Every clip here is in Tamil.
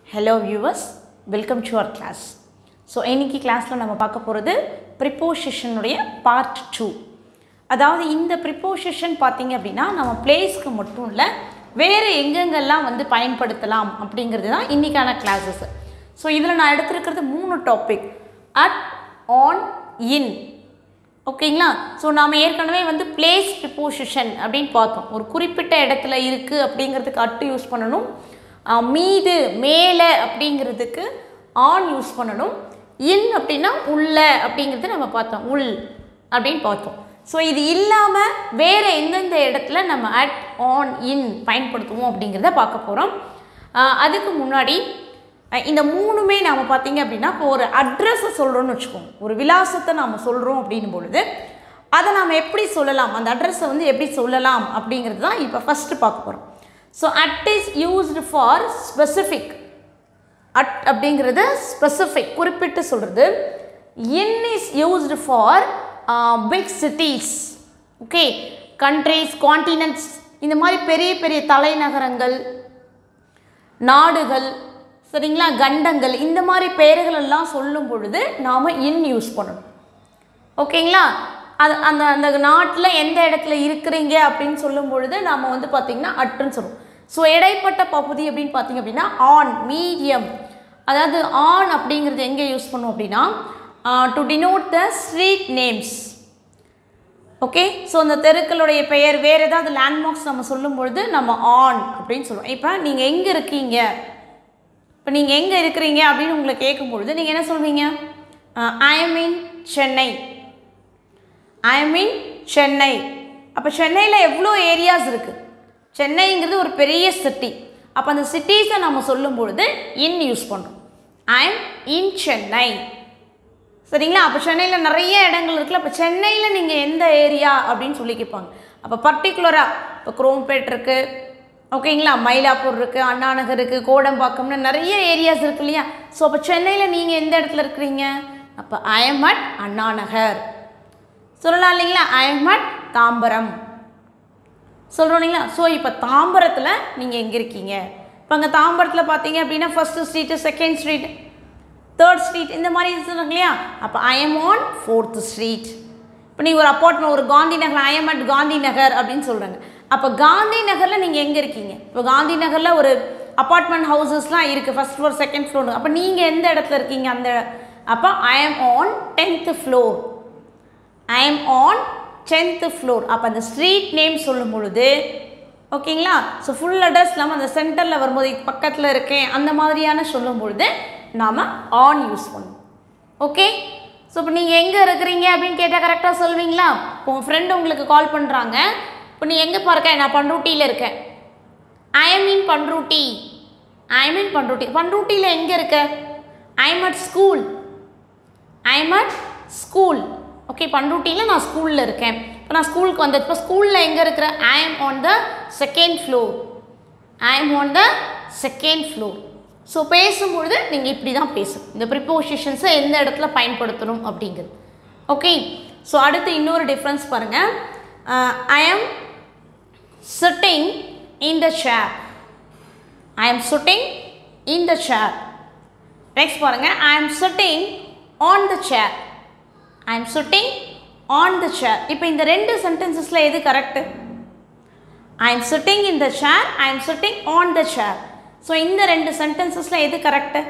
Hello viewers welcome to our class so இன்னைக்கு கிளாஸில் நம்ம பார்க்க போகிறது ப்ரிப்போசிஷனுடைய பார்ட் டூ அதாவது இந்த ப்ரிப்போசிஷன் பார்த்தீங்க அப்படின்னா நம்ம பிளேஸ்க்கு மட்டும் இல்லை வேறு எங்கெங்கெல்லாம் வந்து பயன்படுத்தலாம் அப்படிங்கிறது தான் இன்றைக்கான கிளாஸஸ் ஸோ இதில் நான் எடுத்திருக்கிறது மூணு டாபிக் அட் ஆன் இன் ஓகேங்களா ஸோ நாம் ஏற்கனவே வந்து பிளேஸ் ப்ரிப்போசிஷன் அப்படின்னு பார்த்தோம் ஒரு குறிப்பிட்ட இடத்துல இருக்குது அப்படிங்கிறதுக்கு அட்டு யூஸ் பண்ணணும் ஆஹ் மீது மேலே அப்படிங்கிறதுக்கு ஆன் யூஸ் பண்ணணும் இன் அப்படின்னா உள்ள அப்படிங்கிறது நம்ம பார்த்தோம் உள் அப்படின்னு பார்த்தோம் ஸோ இது இல்லாமல் வேறு எந்தெந்த இடத்துல நம்ம அட் ஆன் இன் பயன்படுத்துவோம் அப்படிங்கிறத பார்க்க போகிறோம் அதுக்கு முன்னாடி அஹ் இந்த மூணுமே நாம் பார்த்தீங்க அப்படின்னா இப்போ ஒரு அட்ரஸை சொல்கிறோன்னு வச்சுக்கோங்க ஒரு விலாசத்தை நாம் சொல்கிறோம் அப்படின்னும் பொழுது அதை நாம் எப்படி சொல்லலாம் அந்த அட்ரஸை வந்து எப்படி சொல்லலாம் அப்படிங்கிறது தான் இப்போ ஃபஸ்ட்டு பார்க்க போகிறோம் so at is used for specific at அப்படிங்கிறது ஸ்பெசிஃபிக் குறிப்பிட்டு சொல்கிறது in is used for big cities okay countries continents இந்த மாதிரி பெரிய பெரிய தலைநகரங்கள் நாடுகள் சரிங்களா கண்டங்கள் இந்த மாதிரி பெயர்கள் எல்லாம் சொல்லும் பொழுது நாம் இன் யூஸ் பண்ணணும் ஓகேங்களா அது அந்த அந்த நாட்டில் எந்த இடத்துல இருக்கிறீங்க அப்படின்னு சொல்லும் பொழுது நாம் வந்து பார்த்திங்கன்னா அட்டுன்னு சொல்லுவோம் ஸோ இடைப்பட்ட பகுதி அப்படின்னு பார்த்தீங்க அப்படின்னா ஆன் மீடியம் அதாவது ஆன் அப்படிங்கிறது எங்கே யூஸ் பண்ணுவோம் அப்படின்னா to denote the street names okay so அந்த தெருக்களுடைய பெயர் வேறு ஏதாவது லேண்ட்மார்க்ஸ் நம்ம சொல்லும் பொழுது நம்ம ஆன் அப்படின்னு சொல்லுவோம் இப்போ நீங்கள் எங்கே இருக்கீங்க இப்போ நீங்கள் எங்கே இருக்கிறீங்க அப்படின்னு உங்களை கேட்கும் பொழுது நீங்கள் என்ன சொல்வீங்க I am in Chennai I am in Chennai அப்போ சென்னையில் எவ்வளோ ஏரியாஸ் இருக்குது சென்னைங்கிறது ஒரு பெரிய சிட்டி அப்போ அந்த சிட்டிஸை நம்ம சொல்லும் பொழுது இன் யூஸ் பண்ணுறோம் ஐ எம் இன் சென்னை சரிங்களா அப்போ சென்னையில் நிறைய இடங்கள் இருக்குல்ல அப்போ சென்னையில் நீங்கள் எந்த ஏரியா அப்படின்னு சொல்லி கேட்பாங்க அப்போ பர்டிகுலராக இப்போ குரோம்பேட் இருக்குது ஓகேங்களா மயிலாப்பூர் இருக்குது அண்ணா நகர் இருக்குது கோடம்பாக்கம்னு நிறைய ஏரியாஸ் இருக்கு இல்லையா ஸோ அப்போ சென்னையில் நீங்கள் எந்த இடத்துல இருக்கிறீங்க அப்போ ஐஎம் அட் அண்ணா நகர் சொல்லலாம் இல்லைங்களா ஐஎம் அட் தாம்பரம் சொல்கிறோம் இல்லைங்களா ஸோ இப்போ தாம்பரத்தில் நீங்கள் எங்கே இருக்கீங்க இப்போ அங்கே தாம்பரத்தில் பார்த்தீங்க அப்படின்னா first street second street third street இந்த மாதிரி சொல்லுங்க இல்லையா அப்போ ஐஎம் ஆன் ஃபோர்த்து ஸ்ட்ரீட் இப்போ நீங்கள் ஒரு அப்பார்ட்மெண்ட் ஒரு காந்தி நகர் ஐஎம் அட் காந்தி நகர் அப்படின்னு சொல்கிறாங்க அப்போ காந்தி நகரில் நீங்கள் எங்கே இருக்கீங்க இப்போ காந்தி நகரில் ஒரு அப்பார்ட்மெண்ட் ஹவுசஸ்லாம் இருக்குது ஃபஸ்ட் ஃப்ளோர் செகண்ட் ஃப்ளோர் அப்போ நீங்கள் எந்த இடத்துல இருக்கீங்க அந்த அப்போ I am on tenth floor I am on tenth floor அப்போ அந்த ஸ்ட்ரீட் நேம் சொல்லும் பொழுது ஓகேங்களா ஸோ ஃபுல் அட்ரஸ் இல்லாமல் அந்த சென்டரில் வரும்போது பக்கத்தில் இருக்கேன் அந்த மாதிரியான சொல்லும் பொழுது நாம் ஆன் யூஸ் பண்ணுவோம் ஓகே ஸோ இப்போ நீங்கள் எங்கே இருக்கிறீங்க அப்படின்னு கேட்டால் கரெக்டாக சொல்வீங்களா இப்போ உங்கள் ஃப்ரெண்டு உங்களுக்கு கால் பண்ணுறாங்க இப்போ நீ எங்கே இருக்க நான் பண்ருட்டியில் இருக்கேன் I am in Panruti I am in Panruti பண்ருட்டியில் எங்கே இருக்க I am at school I am at school okay பண்ருட்டியில் நான் ஸ்கூலில் இருக்கேன் இப்போ நான் ஸ்கூலுக்கு வந்தது இப்போ ஸ்கூலில் எங்கே இருக்கிறேன் I am on the second floor I am on the second floor so பேசும்பொழுது நீங்கள் இப்படி தான் பேசணும் இந்த ப்ரிப்போசிஷன்ஸை எந்த இடத்துல பயன்படுத்தணும் அப்படிங்கிறது ஓகே ஸோ அடுத்து இன்னொரு டிஃப்ரென்ஸ் பாருங்கள் I am sitting in the chair I am sitting in the chair next பாருங்கள் I am sitting on the chair I am sitting on the chair இப்போ இந்த ரெண்டு சென்டென்சஸில் எது correct I am sitting in the chair I am sitting on the chair so இந்த ரெண்டு சென்டென்சஸில் எது கரெக்டு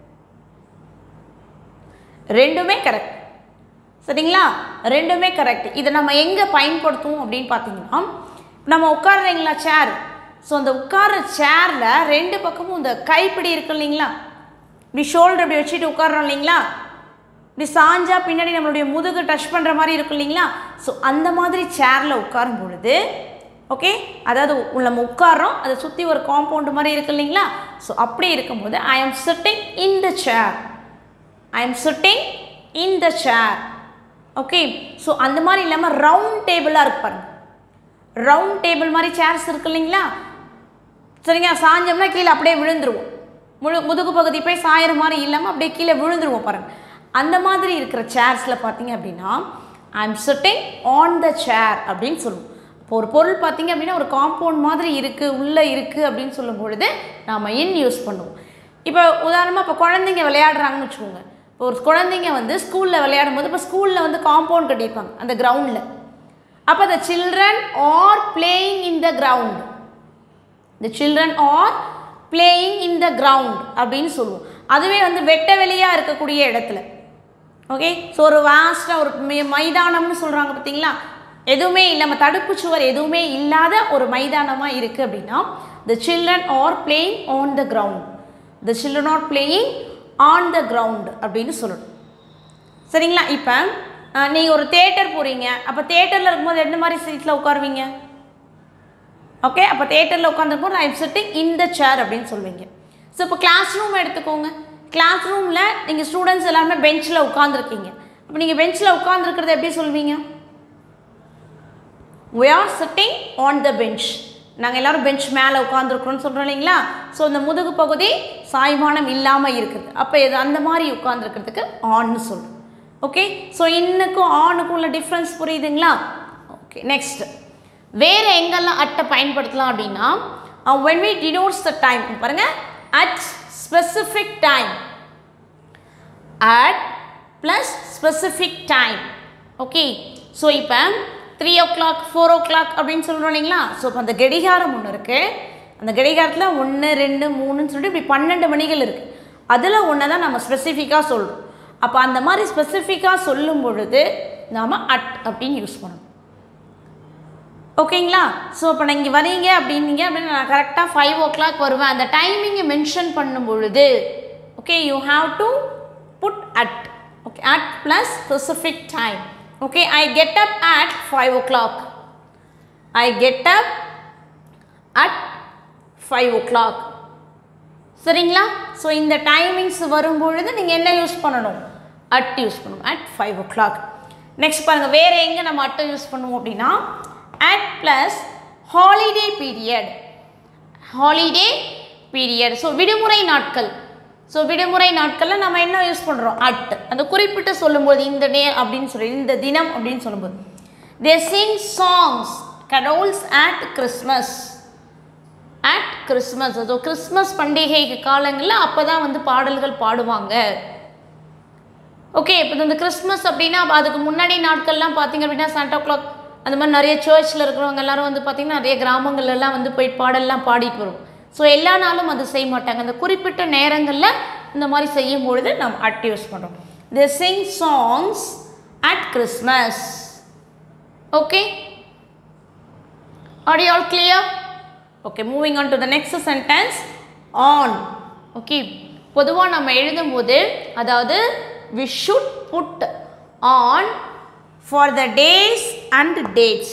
ரெண்டுமே கரெக்ட் சரிங்களா ரெண்டுமே கரெக்ட் இதை நம்ம எங்கே பயன்படுத்துவோம் அப்படின்னு பார்த்தீங்கன்னா நம்ம உட்காடுறீங்களா சேர் ஸோ அந்த உட்கார்ற சேரில் ரெண்டு பக்கமும் இந்த கைப்பிடி இருக்கு இல்லைங்களா இப்படி ஷோல்டர் இப்படி வச்சுட்டு உட்காடுறோம் இல்லைங்களா இப்படி சாஞ்சா பின்னாடி நம்மளுடைய முதுகு டச் பண்ணுற மாதிரி இருக்கும் இல்லைங்களா ஸோ அந்த மாதிரி சேரில் உட்காரும் பொழுது ஓகே அதாவது நம்ம உட்காரோம் அதை சுற்றி ஒரு காம்பவுண்டு மாதிரி இருக்கு இல்லைங்களா ஸோ அப்படி இருக்கும்போது I am sitting in the chair I am sitting in the chair okay so அந்த மாதிரி இல்லாமல் ரவுண்ட் டேபிளாக இருக்கு பாருங்க ரவுண்ட் டேபிள் மாதிரி சேர்ஸ் இருக்கு இல்லைங்களா சரிங்க சாஞ்சோம்னா கீழே அப்படியே விழுந்துருவோம் முழு முதுகு பகுதி போய் சாயிற மாதிரி இல்லாமல் அப்படியே கீழே விழுந்துருவோம் பாருங்கள் அந்த மாதிரி இருக்கிற சேர்ஸில் பார்த்தீங்க அப்படின்னா I am sitting on the chair அப்படின்னு சொல்லுவோம் இப்போ ஒரு பொருள் பார்த்தீங்க அப்படின்னா ஒரு காம்பவுண்ட் மாதிரி இருக்குது உள்ளே இருக்குது அப்படின்னு சொல்லும் பொழுது நாம் இன் யூஸ் பண்ணுவோம் இப்போ உதாரணமாக இப்போ குழந்தைங்க விளையாடுறாங்கன்னு வச்சுக்கோங்க இப்போ ஒரு குழந்தைங்க வந்து ஸ்கூலில் விளையாடும் போது இப்போ ஸ்கூலில் வந்து காம்பவுண்ட் கட்டியிருப்பாங்க அந்த கிரவுண்டில் அப்போ the children are playing in the ground the children are playing in the ground அப்படின்னு சொல்லுவோம் அதுவே வந்து வெட்ட வெளியாக இருக்கக்கூடிய இடத்துல ஓகே ஸோ ஒரு வாஸ்டாக ஒரு மை- மைதானம்னு சொல்கிறாங்க பார்த்தீங்களா எதுவுமே இல்லை நம்ம தடுப்பு சுவர் எதுவுமே இல்லாத ஒரு மைதானமாக இருக்குது அப்படின்னா the children are playing on the ground the children are playing on the ground அப்படின்னு சொல்லணும் சரிங்களா இப்போ நீங்கள் ஒரு தேட்டர் போகிறீங்க அப்போ தேட்டரில் இருக்கும்போது எந்த மாதிரி சீட்டில் உட்காருவீங்க ஓகே அப்போ தேட்டரில் உட்காந்துருக்கும் ஐ சிட்டிங் இன் த சேர் அப்படின்னு சொல்லுவீங்க ஸோ இப்போ கிளாஸ் ரூம் எடுத்துக்கோங்க கிளாஸ் ரூமில் நீங்கள் ஸ்டூடெண்ட்ஸ் எல்லாருமே பெஞ்சில் உட்காந்துருக்கீங்க அப்போ நீங்கள் பெஞ்சில் உட்காந்துருக்கிறத எப்படி சொல்வீங்க we are sitting on the bench நாங்கள் எல்லாரும் பெஞ்ச் மேலே உட்காந்துருக்குறோம்னு சொல்கிறோம் இல்லைங்களா ஸோ இந்த முதுகு பகுதி சாய்மானம் இல்லாமல் இருக்குது அப்போ இது அந்த மாதிரி உட்காந்துருக்கிறதுக்கு ஆன்னு சொல்கிறோம் ஓகே ஸோ இன்னுக்கும் ஆணுக்கும் உள்ள டிஃப்ரென்ஸ் புரியுதுங்களா ஓகே நெக்ஸ்ட் வேறு எங்கெல்லாம் அட்டை பயன்படுத்தலாம் அப்படின்னா when we denotes the time பாருங்க at specific time at plus specific time okay so இப்போ three o'clock four o'clock அப்படின்னு சொல்கிறோம் இல்லைங்களா ஸோ இப்போ அந்த கடிகாரம் ஒன்று இருக்குது அந்த கடிகாரத்தில் ஒன்று ரெண்டு மூணுன்னு சொல்லிட்டு இப்படி பன்னெண்டு மணிகள் இருக்குது அதில் ஒன்று தான் நம்ம ஸ்பெசிஃபிக்காக சொல்கிறோம் அப்போ அந்த மாதிரி ஸ்பெசிஃபிக்காக சொல்லும் பொழுது நாம் அட் அப்படின்னு யூஸ் பண்ணணும் ஓகேங்களா ஸோ இப்போ நீங்கள் வரீங்க அப்படின்னீங்க அப்படின்னு நான் கரெக்டாக ஃபைவ் ஓ கிளாக் வருவேன் அந்த டைமிங்கை மென்ஷன் பண்ணும் பொழுது okay you have to put at okay at plus specific time okay I get up at five o'clock I get up at five o'clock சரிங்களா ஸோ இந்த டைமிங்ஸ் வரும்பொழுது நீங்கள் என்ன யூஸ் பண்ணணும் அட் யூஸ் பண்ணணும் at five o'clock next பாருங்கள் வேறு எங்கே நம்ம அட்டை யூஸ் பண்ணுவோம் அப்படின்னா at plus holiday period holiday period so விடுமுறை நாட்கள் ஸோ விடுமுறை நாட்களில் நம்ம என்ன யூஸ் பண்ணுறோம் அட் அந்த குறிப்பிட்டு சொல்லும்போது இந்த டே அப்படின்னு சொல்லி இந்த தினம் அப்படின்னு சொல்லும்போது தே சிங் சாங்ஸ் கடவுள்ஸ் அட் கிறிஸ்மஸ் அட் கிறிஸ்மஸ் அதோ கிறிஸ்மஸ் பண்டிகை காலங்களில் அப்போ தான் வந்து பாடல்கள் பாடுவாங்க ஓகே இப்போ இந்த கிறிஸ்மஸ் அப்படின்னா அப்ப அதுக்கு முன்னாடி நாட்கள்லாம் பார்த்தீங்க அப்படின்னா சாண்டா கிளாக் அந்த மாதிரி நிறைய சர்ச்சில் இருக்கிறவங்க எல்லாரும் வந்து பார்த்திங்கன்னா நிறைய கிராமங்கள்ல எல்லாம் வந்து போய் பாடல்லாம் பாடிட்டு வரும் ஸோ எல்லா நாளும் அது செய்ய மாட்டாங்க அந்த குறிப்பிட்ட நேரங்களில் இந்த மாதிரி செய்யும் பொழுது நம்ம அட் யூஸ் பண்ணுறோம் the sing songs at Christmas okay Are you all clear? Okay, moving on to the next sentence. On. Okay. பொதுவாக நம்ம எழுதும்போது அதாவது we should put on for the days and dates.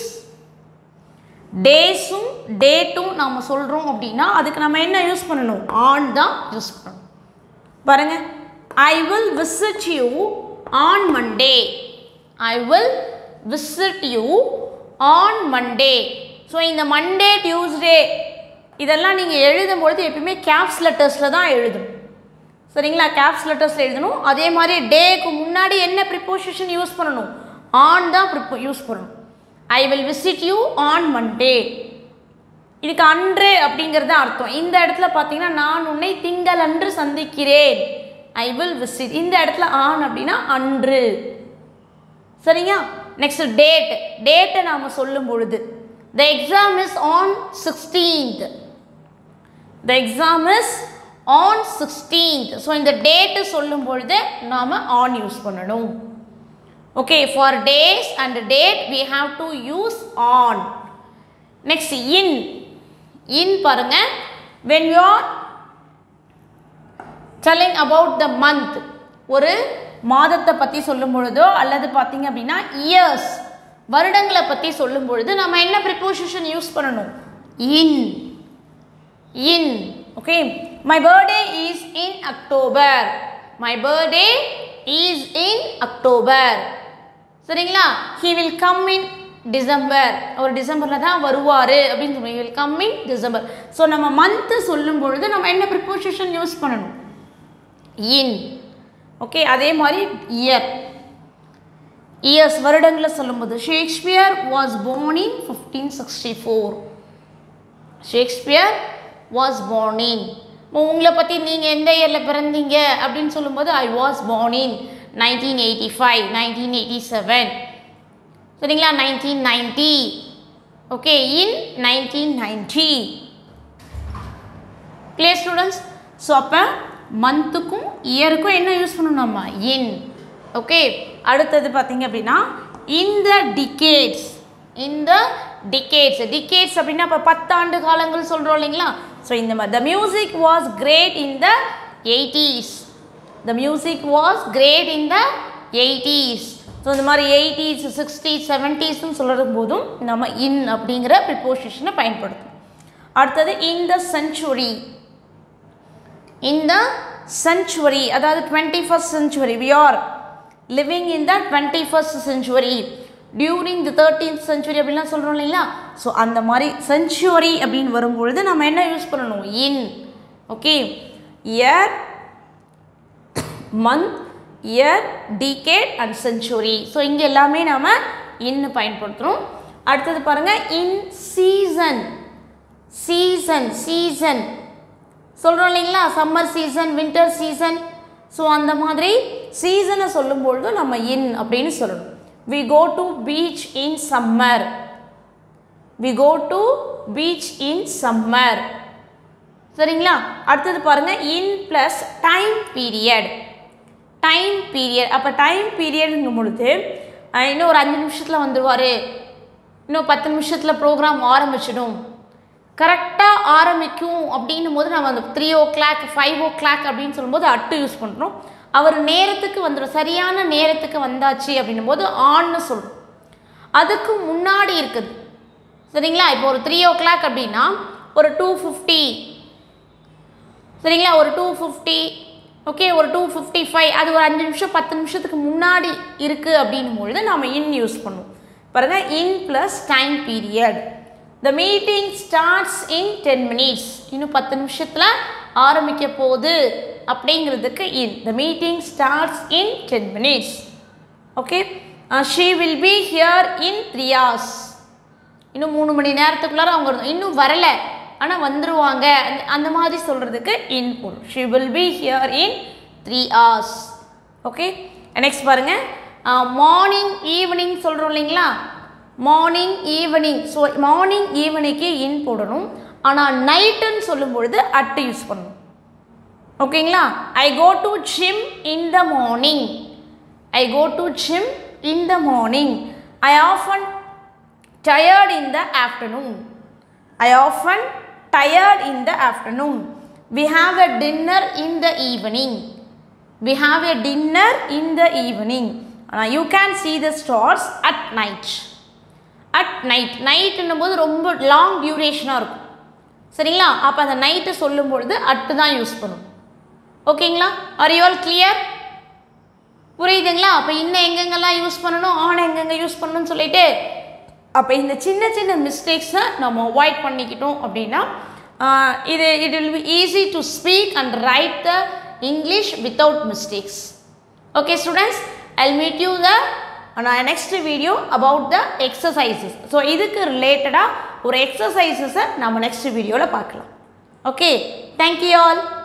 டேஸும் டேட்டும் நாம் சொல்கிறோம் அப்படின்னா அதுக்கு நம்ம என்ன யூஸ் பண்ணணும் ஆன் தான் யூஸ் பண்ணணும் பாருங்க I will visit you on Monday I will visit you on Monday so இந்த மண்டே டியூஸ்டே இதெல்லாம் நீங்கள் எழுதும்பொழுது எப்பயுமே கேப்ஸ் லெட்டர்ஸில் தான் எழுதணும் சரிங்களா கேப்ஸ் லெட்டர்ஸில் எழுதணும் அதே மாதிரி டேக்கு முன்னாடி என்ன ப்ரிப்போசிஷன் யூஸ் பண்ணணும் ஆன் தான் ப்ரிப்போ யூஸ் பண்ணணும் I will visit you on Monday இதுக்கு அன்று அப்படிங்கிறது அர்த்தம் இந்த இடத்துல பார்த்தீங்கன்னா நான் உன்னை திங்கள் அன்று சந்திக்கிறேன் ஐ வில் விசிட் இந்த இடத்துல ஆன் அப்படின்னா அன்று சரிங்க நெக்ஸ்ட் டேட் டேட்டை நாம் சொல்லும் பொழுது the exam is on sixteenth the exam is on sixteenth so இந்த டேட்டு சொல்லும் பொழுது நாம் ஆன் யூஸ் பண்ணணும் okay for days and date we have to use on next in in பாருங்க when you are telling about the month ஒரு மாதத்தை பற்றி சொல்லும் பொழுதோ அல்லது பார்த்தீங்க அப்படின்னா இயர்ஸ் வருடங்களை பற்றி சொல்லும் பொழுது நம்ம என்ன ப்ரிப்போசிஷன் யூஸ் பண்ணணும் in in okay my birthday is in October my birthday is in October சரிங்களா he will come in December அவர் டிசம்பரில் தான் வருவார் அப்படின்னு சொல்லுவோம் will come in December so நம்ம மந்த்து சொல்லும் பொழுது நம்ம என்ன ப்ரிப்போசிஷன் யூஸ் பண்ணணும் இன் ஓகே அதே மாதிரி இயர் இயர்ஸ் வருடங்களை சொல்லும்போது Shakespeare was born in fifteen sixty four Shakespeare was born in உங்களை பற்றி நீங்கள் எந்த இயரில் பிறந்தீங்க அப்படின்னு சொல்லும்போது I was born in nineteen eighty five nineteen eighty seven சரிங்களா nineteen ninety okay in nineteen ninety clear students so அப்போ மந்த்துக்கும் இயருக்கும் என்ன யூஸ் பண்ணணும் நம்ம இன் ஓகே அடுத்தது பார்த்தீங்க அப்படின்னா இந்த டிகேட்ஸ் இந்த டிகேட்ஸ் டிகேட்ஸ் அப்படின்னா இப்போ பத்தாண்டு காலங்கள் சொல்கிறோம் இல்லைங்களா ஸோ இந்த மாதிரி the music was great in the eighties the music was great in the eighties so இந்த மாதிரி எயிட்டிஸ் சிக்ஸ்டீஸ் செவன்ட்டீஸ்னு சொல்கிறது போதும் நம்ம இன் அப்படிங்கிற ப்ரிப்போசிஷனை பயன்படுத்தும் அடுத்தது இந்த செஞ்சுரி இந்த செஞ்சுரி அதாவது twenty first century we are living in the twenty first century during the thirteenth century அப்படின்லாம் சொல்கிறோம் இல்லைங்களா ஸோ அந்த மாதிரி செஞ்சுரி அப்படின்னு வரும்பொழுது நம்ம என்ன யூஸ் பண்ணணும் in okay year month year decade and century so இங்கே எல்லாமே நாம் இன்னு பயன்படுத்துகிறோம் அடுத்தது பாருங்கள் இன் சீசன் சீசன் சீசன் சொல்கிறோம் இல்லைங்களா summer season winter season so அந்த மாதிரி சீசனை சொல்லும்பொழுது நம்ம இன் அப்படின்னு சொல்லணும் we go to beach in summer we go to beach in summer சரிங்களா அடுத்தது பாருங்கள் in plus time period time period அப்போ டைம் பீரியடுங்கும் பொழுது அஹ், இன்னும் ஒரு அஞ்சு நிமிஷத்தில் வந்துடுவார் இன்னும் பத்து நிமிஷத்தில் ப்ரோக்ராம் ஆரம்பிச்சிடும் கரெக்டாக ஆரம்பிக்கும் அப்படின்னும் போது நம்ம அந்த three o'clock five o'clock அப்படின்னு சொல்லும்போது அட்டு யூஸ் பண்ணுறோம் அவர் நேரத்துக்கு வந்துடும் சரியான நேரத்துக்கு வந்தாச்சு அப்படின்னும் போது ஆன்னு சொல்கிறோம் அதுக்கு முன்னாடி இருக்குது சரிங்களா இப்போ ஒரு த்ரீ ஓ கிளாக் அப்படின்னா ஒரு டூ ஃபிஃப்டி சரிங்களா ஒரு டூ ஃபிஃப்டி ஓகே ஒரு டூ ஃபிஃப்டி ஃபைவ் அது ஒரு அஞ்சு நிமிஷம் பத்து நிமிஷத்துக்கு முன்னாடி இருக்குது அப்படின்னும் பொழுது நம்ம இன் யூஸ் பண்ணுவோம் பாருங்க in plus time period the meeting starts in ten minutes இன்னும் பத்து நிமிஷத்தில் ஆரம்பிக்க போகுது அப்படிங்கிறதுக்கு in the meeting starts in ten minutes okay she will be here in three hours இன்னும் மூணு மணி நேரத்துக்குள்ளார அவங்க வரணும். இன்னும் வரல ஆனால் வந்துருவாங்க அந்த- அந்த மாதிரி சொல்கிறதுக்கு இன் போடும் she will be here in three hours okay next பாருங்க மார்னிங் ஈவினிங் சொல்கிறோம் இல்லைங்களா மார்னிங் ஈவினிங் ஸோ மார்னிங் ஈவினிங்க்கு இன் போடணும் ஆனால் நைட்டுன்னு சொல்லும் பொழுது அட்டு யூஸ் பண்ணணும் ஓகேங்களா I go to gym in the morning I go to gym in the morning I often tired in the afternoon. I often tired in the afternoon. We have a dinner in the evening. We have a dinner in the evening. Uh, you can see the stars at night. At night நைட்டுன்னும் போது ரொம்ப லாங் டியூரேஷனாக இருக்கும் சரிங்களா அப்போ அந்த நைட்டு சொல்லும் பொழுது அட்டு தான் யூஸ் பண்ணும் ஓகேங்களா ஆர் யூ ஆல் கிளியர் புரியுதுங்களா அப்போ இன்னும் எங்கெங்கெல்லாம் யூஸ் பண்ணணும் ஆன் எங்கெங்க யூஸ் பண்ணணும்னு சொல்லிட்டு அப்போ இந்த சின்ன சின்ன மிஸ்டேக்ஸை நம்ம அவாய்ட் பண்ணிக்கிட்டோம் அப்படின்னா ஆஹ், இது it will be easy to speak and write the English without mistakes okay students I'll meet you the next video about the exercises so இதுக்கு ரிலேட்டடாக ஒரு எக்ஸசைசஸை நம்ம நெக்ஸ்ட் வீடியோவில் பார்க்கலாம் ஓகே தேங்க்யூ ஆல்